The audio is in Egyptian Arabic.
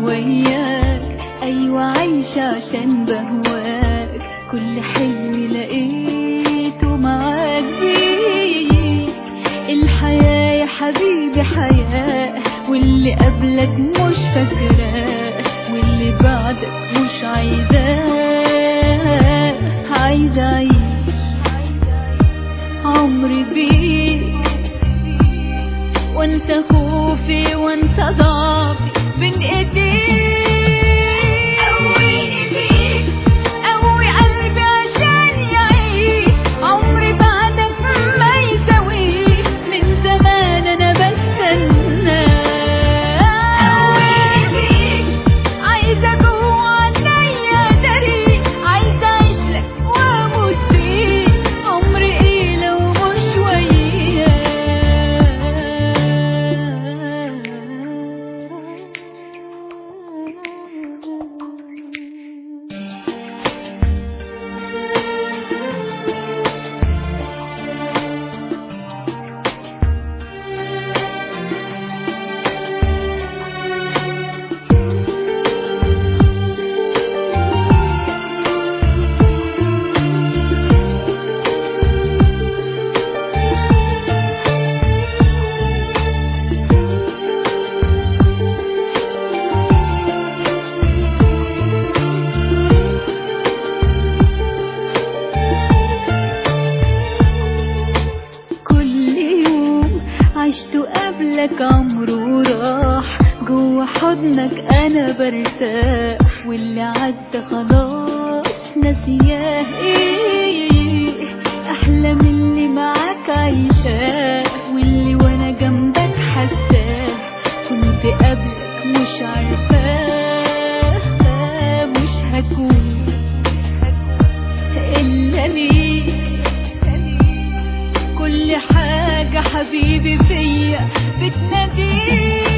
وياك أيوة عايشة عشان بهواك كل حلم لقيته معاك بيك الحياة يا حبيبي حياة واللي قبلك مش فاكراه واللي بعدك مش عايزاه عايزة أعيش عمري بيك وانت خوفي وانت ضعفي بين ايديك قويني بيك قوي قلبي عشان يعيش عمري بعدك ما يساويش من زمان انا بستنى قويني بيك عايزة جوه عينيا طريق عايزة اعيش لك واموت فيك عمري ايه لو مش وياك كل يوم عشته قبلك عمره راح جوا حضنك انا برتاح واللي عدى خلاص ناسياه ايه احلى من اللي معاك عايشاه واللي وانا جنبك حساه كنت قبلك مش عارفاه مش هكون الا ليك كل حاجة حبيبي فيا بتناديك